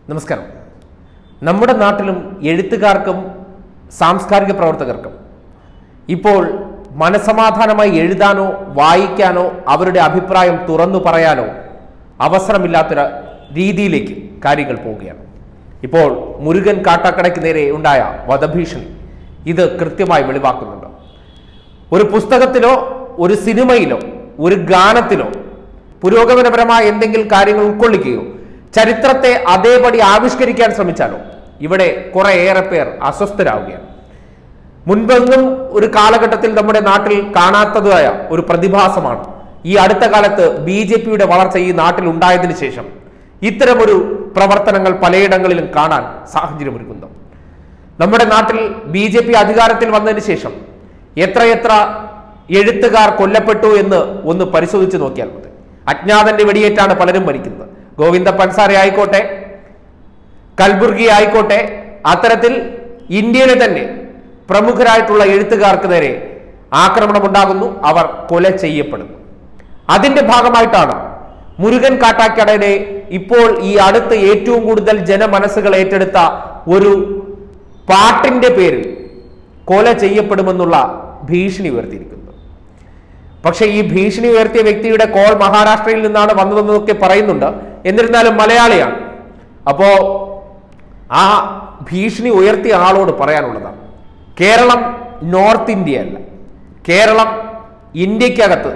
നമസ്കാരം നമ്മുടെ നാട്ടിലും എഴുത്തുകാർക്കും സാംസ്കാരിക പ്രവർത്തകർക്കും ഇപ്പോൾ മനസമാധാനമായി എഴുതാനോ വായിക്കാനോ അവരുടെ അഭിപ്രായം തുറന്നു പറയാനോ അവസരമില്ലാത്തൊരു രീതിയിലേക്ക് കാര്യങ്ങൾ പോവുകയാണ് ഇപ്പോൾ മുരുകൻ കാട്ടാക്കടയ്ക്ക് നേരെ ഉണ്ടായ വധഭീഷണി ഇത് കൃത്യമായി വെളിവാക്കുന്നുണ്ട് ഒരു പുസ്തകത്തിലോ ഒരു സിനിമയിലോ ഒരു ഗാനത്തിലോ പുരോഗമനപരമായ എന്തെങ്കിലും കാര്യങ്ങൾ ഉൾക്കൊള്ളിക്കുകയോ ചരിത്രത്തെ അതേപടി ആവിഷ്കരിക്കാൻ ശ്രമിച്ചാലോ ഇവിടെ കുറേയേറെ പേർ അസ്വസ്ഥരാകുകയാണ് മുൻപെങ്ങും ഒരു കാലഘട്ടത്തിൽ നമ്മുടെ നാട്ടിൽ കാണാത്തതായ ഒരു പ്രതിഭാസമാണ് ഈ അടുത്ത കാലത്ത് ബി ജെ പിയുടെ വളർച്ച ഈ നാട്ടിൽ ഉണ്ടായതിനു ശേഷം ഇത്തരമൊരു പ്രവർത്തനങ്ങൾ പലയിടങ്ങളിലും കാണാൻ സാഹചര്യമൊരുക്കുന്നു നമ്മുടെ നാട്ടിൽ ബി ജെ പി അധികാരത്തിൽ വന്നതിന് ശേഷം എത്രയെത്ര എഴുത്തുകാർ കൊല്ലപ്പെട്ടു എന്ന് ഒന്ന് പരിശോധിച്ച് നോക്കിയാൽ മതി അജ്ഞാതന്റെ വെടിയേറ്റാണ് പലരും മരിക്കുന്നത് ഗോവിന്ദ പൻസാര ആയിക്കോട്ടെ കൽബുർഗി ആയിക്കോട്ടെ അത്തരത്തിൽ ഇന്ത്യയിലെ തന്നെ പ്രമുഖരായിട്ടുള്ള എഴുത്തുകാർക്ക് നേരെ ആക്രമണം ഉണ്ടാകുന്നു അവർ കൊല ചെയ്യപ്പെടുന്നു അതിന്റെ ഭാഗമായിട്ടാണ് മുരുകൻ കാട്ടാക്കടനെ ഇപ്പോൾ ഈ അടുത്ത് ഏറ്റവും കൂടുതൽ ജനമനസ്സുകൾ ഏറ്റെടുത്ത ഒരു പാട്ടിന്റെ പേരിൽ കൊല ചെയ്യപ്പെടുമെന്നുള്ള ഭീഷണി ഉയർത്തിയിരിക്കുന്നത് പക്ഷേ ഈ ഭീഷണി ഉയർത്തിയ വ്യക്തിയുടെ കോൾ മഹാരാഷ്ട്രയിൽ നിന്നാണ് വന്നതെന്നൊക്കെ പറയുന്നുണ്ട് എന്നിരുന്നാലും മലയാളിയാണ് അപ്പോ ആ ഭീഷണി ഉയർത്തിയ ആളോട് പറയാനുള്ളതാണ് കേരളം നോർത്ത് ഇന്ത്യ അല്ല കേരളം ഇന്ത്യക്കകത്ത്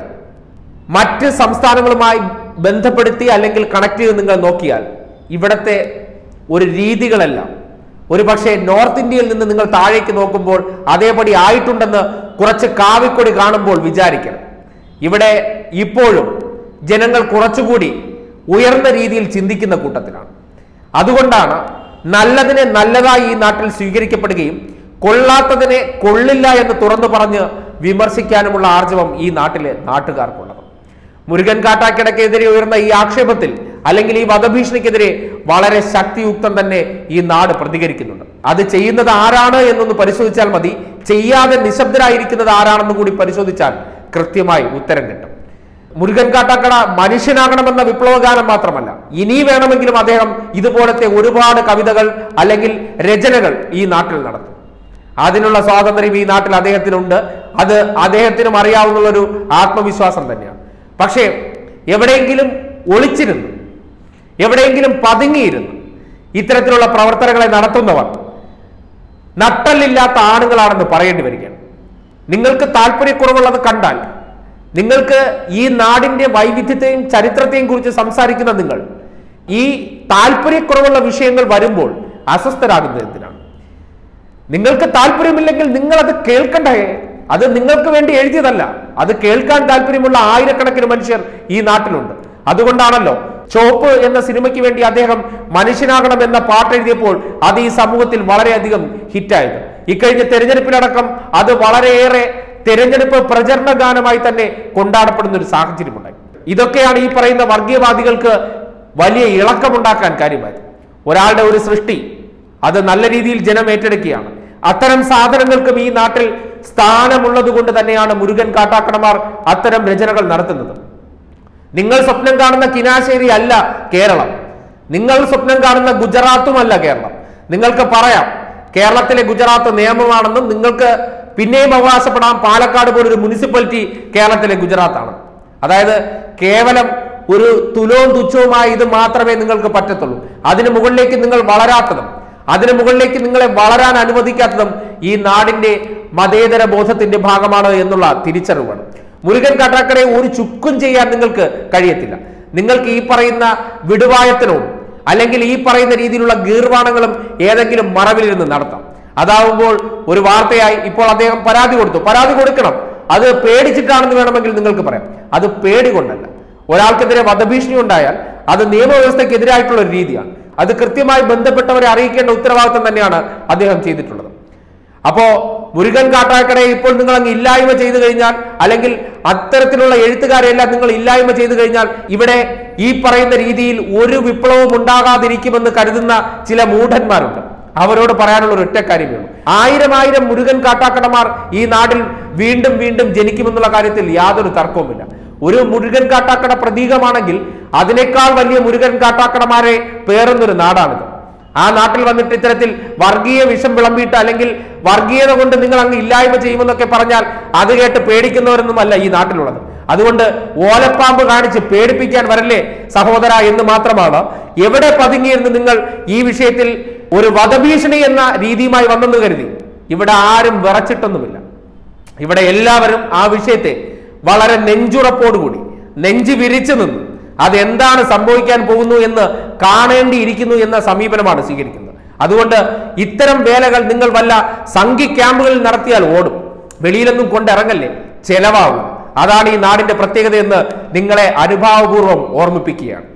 മറ്റ് സംസ്ഥാനങ്ങളുമായി ബന്ധപ്പെടുത്തി അല്ലെങ്കിൽ കണക്ട് ചെയ്ത് നിങ്ങൾ നോക്കിയാൽ ഇവിടത്തെ ഒരു രീതികളെല്ലാം ഒരു പക്ഷേ നോർത്ത് ഇന്ത്യയിൽ നിന്ന് നിങ്ങൾ താഴേക്ക് നോക്കുമ്പോൾ അതേപടി ആയിട്ടുണ്ടെന്ന് കുറച്ച് കാവിക്കൊടി കാണുമ്പോൾ വിചാരിക്കണം ഇവിടെ ഇപ്പോഴും ജനങ്ങൾ കുറച്ചുകൂടി ഉയർന്ന രീതിയിൽ ചിന്തിക്കുന്ന കൂട്ടത്തിലാണ് അതുകൊണ്ടാണ് നല്ലതിനെ നല്ലതായി ഈ നാട്ടിൽ സ്വീകരിക്കപ്പെടുകയും കൊള്ളാത്തതിനെ കൊള്ളില്ല എന്ന് തുറന്നു പറഞ്ഞ് വിമർശിക്കാനുമുള്ള ആർജവം ഈ നാട്ടിലെ നാട്ടുകാർക്കുള്ളത് മുരുകൻ കാട്ടാക്കിടക്കെതിരെ ഉയർന്ന ഈ ആക്ഷേപത്തിൽ അല്ലെങ്കിൽ ഈ വധഭീഷണിക്കെതിരെ വളരെ ശക്തിയുക്തം തന്നെ ഈ നാട് പ്രതികരിക്കുന്നുണ്ട് അത് ചെയ്യുന്നത് ആരാണ് എന്നൊന്ന് പരിശോധിച്ചാൽ മതി ചെയ്യാതെ നിശബ്ദരായിരിക്കുന്നത് ആരാണെന്ന് കൂടി പരിശോധിച്ചാൽ കൃത്യമായി ഉത്തരം കിട്ടും മുരുകൻ കാട്ടാക്കട മനുഷ്യനാകണമെന്ന വിപ്ലവഗാനം മാത്രമല്ല ഇനി വേണമെങ്കിലും അദ്ദേഹം ഇതുപോലത്തെ ഒരുപാട് കവിതകൾ അല്ലെങ്കിൽ രചനകൾ ഈ നാട്ടിൽ നടത്തും അതിനുള്ള സ്വാതന്ത്ര്യം ഈ നാട്ടിൽ അദ്ദേഹത്തിനുണ്ട് അത് അദ്ദേഹത്തിനും അറിയാവുന്ന ഒരു ആത്മവിശ്വാസം തന്നെയാണ് പക്ഷേ എവിടെയെങ്കിലും ഒളിച്ചിരുന്നു എവിടെയെങ്കിലും പതുങ്ങിയിരുന്നു ഇത്തരത്തിലുള്ള പ്രവർത്തനങ്ങളെ നടത്തുന്നവർ നട്ടല്ലില്ലാത്ത ആണുങ്ങളാണെന്ന് പറയേണ്ടി വരികയാണ് നിങ്ങൾക്ക് താല്പര്യക്കുറവുള്ളത് കണ്ടാൽ നിങ്ങൾക്ക് ഈ നാടിന്റെ വൈവിധ്യത്തെയും ചരിത്രത്തെയും കുറിച്ച് സംസാരിക്കുന്ന നിങ്ങൾ ഈ താല്പര്യക്കുറവുള്ള വിഷയങ്ങൾ വരുമ്പോൾ അസ്വസ്ഥരാകുന്നത് എന്തിനാണ് നിങ്ങൾക്ക് താല്പര്യമില്ലെങ്കിൽ നിങ്ങൾ അത് കേൾക്കണ്ടേ അത് നിങ്ങൾക്ക് വേണ്ടി എഴുതിയതല്ല അത് കേൾക്കാൻ താല്പര്യമുള്ള ആയിരക്കണക്കിന് മനുഷ്യർ ഈ നാട്ടിലുണ്ട് അതുകൊണ്ടാണല്ലോ ചോപ്പ് എന്ന സിനിമയ്ക്ക് വേണ്ടി അദ്ദേഹം മനുഷ്യനാകണം എന്ന പാട്ട് എഴുതിയപ്പോൾ അത് ഈ സമൂഹത്തിൽ വളരെയധികം ഹിറ്റായത് ഇക്കഴിഞ്ഞ തെരഞ്ഞെടുപ്പിലടക്കം അത് വളരെയേറെ തെരഞ്ഞെടുപ്പ് പ്രചരണ ഗാനമായി തന്നെ കൊണ്ടാടപ്പെടുന്ന ഒരു സാഹചര്യമുണ്ടായി ഇതൊക്കെയാണ് ഈ പറയുന്ന വർഗീയവാദികൾക്ക് വലിയ ഇളക്കമുണ്ടാക്കാൻ കാര്യമായത് ഒരാളുടെ ഒരു സൃഷ്ടി അത് നല്ല രീതിയിൽ ജനം ഏറ്റെടുക്കുകയാണ് അത്തരം സാധനങ്ങൾക്കും ഈ നാട്ടിൽ സ്ഥാനമുള്ളത് കൊണ്ട് തന്നെയാണ് മുരുകൻ കാട്ടാക്കടമാർ അത്തരം രചനകൾ നടത്തുന്നത് നിങ്ങൾ സ്വപ്നം കാണുന്ന കിനാശേരി അല്ല കേരളം നിങ്ങൾ സ്വപ്നം കാണുന്ന ഗുജറാത്തുമല്ല കേരളം നിങ്ങൾക്ക് പറയാം കേരളത്തിലെ ഗുജറാത്ത് നിയമമാണെന്നും നിങ്ങൾക്ക് പിന്നെയും അവകാശപ്പെടാം പാലക്കാട് പോലൊരു മുനിസിപ്പാലിറ്റി കേരളത്തിലെ ഗുജറാത്താണ് അതായത് കേവലം ഒരു തുലവും തുച്ഛവുമായ ഇത് മാത്രമേ നിങ്ങൾക്ക് പറ്റത്തുള്ളൂ അതിന് മുകളിലേക്ക് നിങ്ങൾ വളരാത്തതും അതിന് മുകളിലേക്ക് നിങ്ങളെ വളരാൻ അനുവദിക്കാത്തതും ഈ നാടിന്റെ മതേതര ബോധത്തിന്റെ ഭാഗമാണ് എന്നുള്ള തിരിച്ചറിവാണ് മുരുകൻ കാട്ടാക്കടയെ ഒരു ചുക്കും ചെയ്യാൻ നിങ്ങൾക്ക് കഴിയത്തില്ല നിങ്ങൾക്ക് ഈ പറയുന്ന വിടുവായത്തിനോ അല്ലെങ്കിൽ ഈ പറയുന്ന രീതിയിലുള്ള ഗീർവാണങ്ങളും ഏതെങ്കിലും മറവിലിരുന്ന് നടത്താം അതാവുമ്പോൾ ഒരു വാർത്തയായി ഇപ്പോൾ അദ്ദേഹം പരാതി കൊടുത്തു പരാതി കൊടുക്കണം അത് പേടിച്ചിട്ടാണെന്ന് വേണമെങ്കിൽ നിങ്ങൾക്ക് പറയാം അത് പേടി കൊണ്ടല്ല ഒരാൾക്കെതിരെ വധഭീഷണി ഉണ്ടായാൽ അത് നിയമവ്യവസ്ഥയ്ക്കെതിരായിട്ടുള്ള ഒരു രീതിയാണ് അത് കൃത്യമായി ബന്ധപ്പെട്ടവരെ അറിയിക്കേണ്ട ഉത്തരവാദിത്തം തന്നെയാണ് അദ്ദേഹം ചെയ്തിട്ടുള്ളത് അപ്പോ മുരുകൻ കാട്ടാക്കടയെ ഇപ്പോൾ നിങ്ങൾ അങ്ങ് ഇല്ലായ്മ ചെയ്തു കഴിഞ്ഞാൽ അല്ലെങ്കിൽ അത്തരത്തിലുള്ള എഴുത്തുകാരെല്ലാം നിങ്ങൾ ഇല്ലായ്മ ചെയ്തു കഴിഞ്ഞാൽ ഇവിടെ ഈ പറയുന്ന രീതിയിൽ ഒരു വിപ്ലവം ഉണ്ടാകാതിരിക്കുമെന്ന് കരുതുന്ന ചില മൂഢന്മാരുണ്ട് അവരോട് പറയാനുള്ള ഒരു ഒറ്റ കാര്യമേ ഉള്ളൂ ആയിരം ആയിരം മുരുകൻ കാട്ടാക്കടമാർ ഈ നാട്ടിൽ വീണ്ടും വീണ്ടും ജനിക്കുമെന്നുള്ള കാര്യത്തിൽ യാതൊരു തർക്കവുമില്ല ഒരു മുരുകൻ കാട്ടാക്കട പ്രതീകമാണെങ്കിൽ അതിനേക്കാൾ വലിയ മുരുകൻ കാട്ടാക്കടമാരെ പേറുന്നൊരു നാടാണിത് ആ നാട്ടിൽ വന്നിട്ട് ഇത്തരത്തിൽ വർഗീയ വിഷം വിളമ്പിയിട്ട് അല്ലെങ്കിൽ വർഗീയത കൊണ്ട് നിങ്ങൾ അങ്ങ് ഇല്ലായ്മ ചെയ്യുമെന്നൊക്കെ പറഞ്ഞാൽ അത് കേട്ട് പേടിക്കുന്നവരൊന്നും അല്ല ഈ നാട്ടിലുള്ളത് അതുകൊണ്ട് ഓലപ്പാമ്പ് കാണിച്ച് പേടിപ്പിക്കാൻ വരല്ലേ സഹോദര എന്ന് മാത്രമാണ് എവിടെ പതുങ്ങിയിരുന്ന് നിങ്ങൾ ഈ വിഷയത്തിൽ ഒരു വധഭീഷണി എന്ന രീതിയുമായി വന്നെന്ന് കരുതി ഇവിടെ ആരും വിറച്ചിട്ടൊന്നുമില്ല ഇവിടെ എല്ലാവരും ആ വിഷയത്തെ വളരെ നെഞ്ചുറപ്പോടുകൂടി നെഞ്ചു വിരിച്ചു നിന്നു അതെന്താണ് സംഭവിക്കാൻ പോകുന്നു എന്ന് കാണേണ്ടിയിരിക്കുന്നു എന്ന സമീപനമാണ് സ്വീകരിക്കുന്നത് അതുകൊണ്ട് ഇത്തരം വേലകൾ നിങ്ങൾ വല്ല സംഘി ക്യാമ്പുകളിൽ നടത്തിയാൽ ഓടും വെളിയിലൊന്നും കൊണ്ടിറങ്ങല്ലേ ചെലവാകും അതാണ് ഈ നാടിന്റെ പ്രത്യേകത എന്ന് നിങ്ങളെ അനുഭാവപൂർവ്വം ഓർമ്മിപ്പിക്കുകയാണ്